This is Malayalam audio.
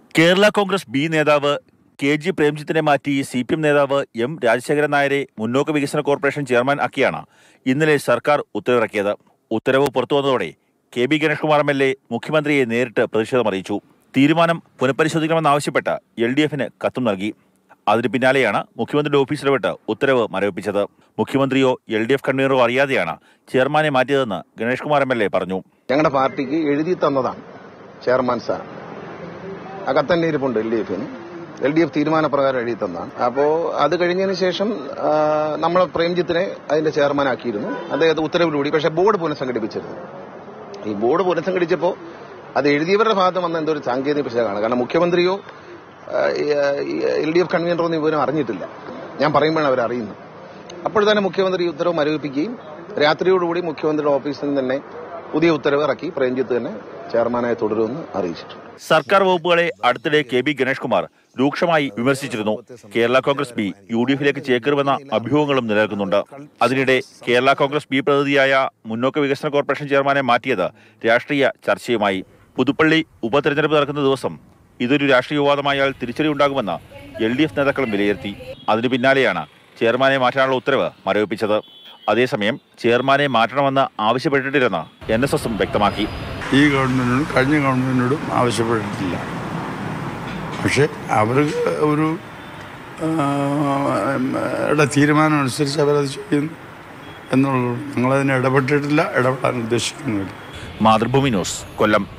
കേരള കോൺഗ്രസ് ബി നേതാവ് കെ ജി പ്രേംജിത്തിനെ മാറ്റി സി പി എം നേതാവ് എം രാജശേഖരൻ നായരെ മുന്നോക്ക വികസന കോർപ്പറേഷൻ ചെയർമാൻ ആക്കിയാണ് ഇന്നലെ സർക്കാർ ഉത്തരവിറക്കിയത് ഉത്തരവ് പുറത്തു വന്നതോടെ K B Ganesh Kumar M L A മുഖ്യമന്ത്രിയെ നേരിട്ട് പ്രതിഷേധം അറിയിച്ചു തീരുമാനം പുനഃപരിശോധിക്കണമെന്നാവശ്യപ്പെട്ട് എൽ ഡി എഫിന് കത്തും നൽകി അതിന് പിന്നാലെയാണ് മുഖ്യമന്ത്രിയുടെ ഓഫീസ് ഇടപെട്ട് ഉത്തരവ് മരവിപ്പിച്ചത് മുഖ്യമന്ത്രിയോ എൽ ഡി എഫ് കൺവീനറോ അറിയാതെയാണ് ചെയർമാനെ മാറ്റിയതെന്ന് Ganesh Kumar M L A പറഞ്ഞു ഞങ്ങളുടെ പാർട്ടിക്ക് എഴുതി തന്നതാണ് ചെയർമാൻ സാർ ആ കത്തന്നെ ഇരിപ്പുണ്ട് എൽ ഡി എഫിന് എൽ ഡി എഫ് തീരുമാനപ്രകാരം എഴുതി തന്നതാണ് അപ്പോ അത് കഴിഞ്ഞതിന് ശേഷം ആ, നമ്മൾ പ്രേംജിത്തിനെ അതിന്റെ ചെയർമാനാക്കിയിരുന്നു അദ്ദേഹത്തെ ഉത്തരവിലൂടി പക്ഷേ ബോർഡ് പുനഃസംഘടിപ്പിച്ചിരുന്നു ഈ ബോർഡ് പുനഃസംഘടിച്ചപ്പോൾ അത് എഴുതിയവരുടെ ഭാഗത്ത് വന്ന എന്തോ ഒരു സാങ്കേതിക പിശകാണ് കാരണം മുഖ്യമന്ത്രിയോ എൽ ഡി എഫ് കൺവീനറോ ഒന്നും ഇവരും അറിഞ്ഞിട്ടില്ല ഞാൻ പറയുമ്പോഴാണ് അവർ അറിയുന്നത് അപ്പോൾ തന്നെ മുഖ്യമന്ത്രി ഈ ഉത്തരവ് മരവിപ്പിക്കുകയും രാത്രിയോടുകൂടി മുഖ്യമന്ത്രിയുടെ ഓഫീസിൽ നിന്ന് തന്നെ പുതിയ ഉത്തരവ് ഇറക്കി പ്രേംജിത്ത് തന്നെ ചെയർമാനായി തുടരുമെന്ന് അറിയിച്ചിട്ടുണ്ട് സർക്കാർ വകുപ്പുകളെ അടുത്തിടെ കെ ബി ഗണേഷ് കുമാർ രൂക്ഷമായി വിമർശിച്ചിരുന്നു Kerala Congress B U D എഫിലേക്ക് ചേക്കേറുമെന്ന അഭ്യൂഹങ്ങളും നിലനിൽക്കുന്നുണ്ട് അതിനിടെ കേരള കോൺഗ്രസ് ബി പ്രതിനിധിയായ മുന്നോക്ക വികസന കോർപ്പറേഷൻ ചെയർമാനെ മാറ്റിയത് രാഷ്ട്രീയ ചർച്ചയുമായി പുതുപ്പള്ളി ഉപതെരഞ്ഞെടുപ്പ് നടക്കുന്ന ദിവസം ഇതൊരു രാഷ്ട്രീയ വിവാദമായാൽ തിരിച്ചടിയുണ്ടാകുമെന്ന് എൽ ഡി എഫ് നേതാക്കളും വിലയിരുത്തി അതിനു പിന്നാലെയാണ് ചെയർമാനെ മാറ്റാനുള്ള ഉത്തരവ് മരവിപ്പിച്ചത് അതേസമയം ചെയർമാനെ മാറ്റണമെന്ന് ആവശ്യപ്പെട്ടിട്ടില്ലെന്ന് എൻ എസ് എസും വ്യക്തമാക്കി ഈ ഗവൺമെൻറ്റിനോടും കഴിഞ്ഞ ഗവൺമെൻറ്റിനോടും ആവശ്യപ്പെട്ടിട്ടില്ല പക്ഷെ അവർ ഒരു ആ, യുടെ തീരുമാനം അനുസരിച്ച് അവരത് ചെയ്യുന്നു എന്നുള്ളൂ ഞങ്ങളതിന് ഇടപെട്ടിട്ടില്ല ഇടപെടാൻ ഉദ്ദേശിക്കുന്നുമില്ല മാതൃഭൂമി ന്യൂസ് കൊല്ലം